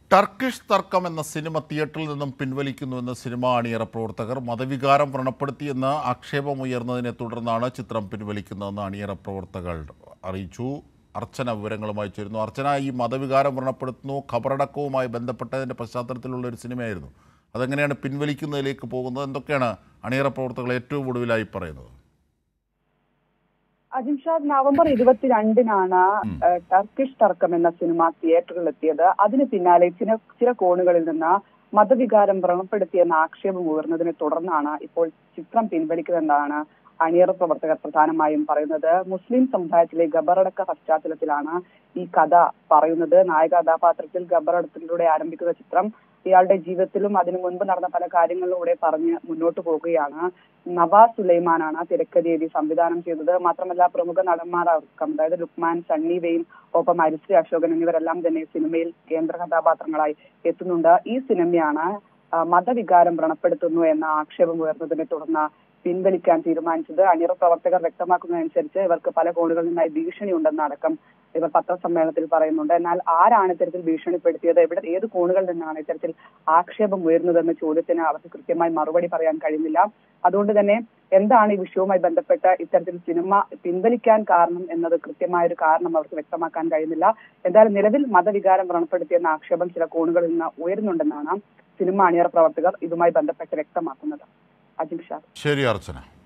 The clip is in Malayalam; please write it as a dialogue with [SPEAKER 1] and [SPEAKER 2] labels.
[SPEAKER 1] ടർക്കിഷ് തർക്കം എന്ന സിനിമ തിയേറ്ററിൽ നിന്നും പിൻവലിക്കുന്നുവെന്ന് സിനിമ അണിയറ പ്രവർത്തകർ മതവികാരം വ്രണപ്പെടുത്തിയെന്ന് ആക്ഷേപമുയർന്നതിനെ തുടർന്നാണ് ചിത്രം പിൻവലിക്കുന്നതെന്ന് അണിയറ പ്രവർത്തകർ അറിയിച്ചു അർച്ചന വിവരങ്ങളുമായി ചേരുന്നു അർച്ചന ഈ മതവികാരം വ്രണപ്പെടുത്തുന്നു ഖബറടക്കവുമായി ബന്ധപ്പെട്ടതിൻ്റെ പശ്ചാത്തലത്തിലുള്ള ഒരു സിനിമയായിരുന്നു അതെങ്ങനെയാണ് പിൻവലിക്കുന്നതിലേക്ക് പോകുന്നത് എന്തൊക്കെയാണ് അണിയറ പ്രവർത്തകർ ഏറ്റവും ഒടുവിലായി പറയുന്നത്
[SPEAKER 2] അജിംഷാദ് നവംബർ ഇരുപത്തിരണ്ടിനാണ് ഏഹ്, ടർക്കിഷ് തർക്കം എന്ന സിനിമ തിയേറ്ററിൽ എത്തിയത് അതിന് പിന്നാലെ ചില ചില കോണുകളിൽ നിന്ന് മതവികാരം വ്രണപ്പെടുത്തിയെന്ന ആക്ഷേപം ഉയർന്നതിനെ തുടർന്നാണ് ഇപ്പോൾ ചിത്രം പിൻവലിക്കുന്നതെന്നാണ് അണിയറ പ്രവർത്തകർ പ്രധാനമായും പറയുന്നത് മുസ്ലിം സമുദായത്തിലെ ഗബറടക്ക പശ്ചാത്തലത്തിലാണ് ഈ കഥ പറയുന്നത് നായക കഥാപാത്രത്തിൽ ഗബറടത്തിലൂടെ ആരംഭിക്കുന്ന ചിത്രം ഇയാളുടെ ജീവിതത്തിലും അതിനു മുൻപ് നടന്ന പല കാര്യങ്ങളിലൂടെ പറഞ്ഞ് മുന്നോട്ട് പോകുകയാണ് നവാസ് സുലൈമാനാണ് തിരക്കഥ എഴുതി സംവിധാനം ചെയ്തത് മാത്രമല്ല പ്രമുഖ നടന്മാരടക്കം അതായത് ലുക്മാൻ സണ്ണി വെയിൻ ഒപ്പം അരിശ്രീ അശോകൻ എന്നിവരെല്ലാം തന്നെ സിനിമയിൽ കേന്ദ്ര കഥാപാത്രങ്ങളായി എത്തുന്നുണ്ട് ഈ സിനിമയാണ് ആ, മതവികാരം വ്രണപ്പെടുത്തുന്നു എന്ന ആക്ഷേപം ഉയർന്നതിനെ തുടർന്ന് പിൻവലിക്കാൻ തീരുമാനിച്ചത് അണിയറ പ്രവർത്തകർ വ്യക്തമാക്കുന്നതനുസരിച്ച് ഇവർക്ക് പല കോണുകളിൽ നിന്നായി ഭീഷണി ഉണ്ടെന്ന് അടക്കം ഇവർ പത്രസമ്മേളനത്തിൽ പറയുന്നുണ്ട് എന്നാൽ ആരാണ് ഇത്തരത്തിൽ ഭീഷണിപ്പെടുത്തിയത് എവിടെ ഏത് കോണുകളിൽ നിന്നാണ് ഇത്തരത്തിൽ ആക്ഷേപം ഉയർന്നതെന്ന ചോദ്യത്തിന് അവർക്ക് കൃത്യമായി മറുപടി പറയാൻ കഴിയുന്നില്ല അതുകൊണ്ട് തന്നെ എന്താണ് ഈ വിഷയവുമായി ബന്ധപ്പെട്ട് ഇത്തരത്തിൽ സിനിമ പിൻവലിക്കാൻ കാരണം എന്നത് കൃത്യമായ ഒരു കാരണം അവർക്ക് വ്യക്തമാക്കാൻ കഴിയുന്നില്ല എന്തായാലും നിലവിൽ മതവികാരം വ്രണപ്പെടുത്തിയെന്ന ആക്ഷേപം ചില കോണുകളിൽ നിന്ന് ഉയരുന്നുണ്ടെന്നാണ് സിനിമ അണിയറ പ്രവർത്തകർ ഇതുമായി ബന്ധപ്പെട്ട് വ്യക്തമാക്കുന്നത് അജിം ഷാ
[SPEAKER 1] ശരി അർച്ചന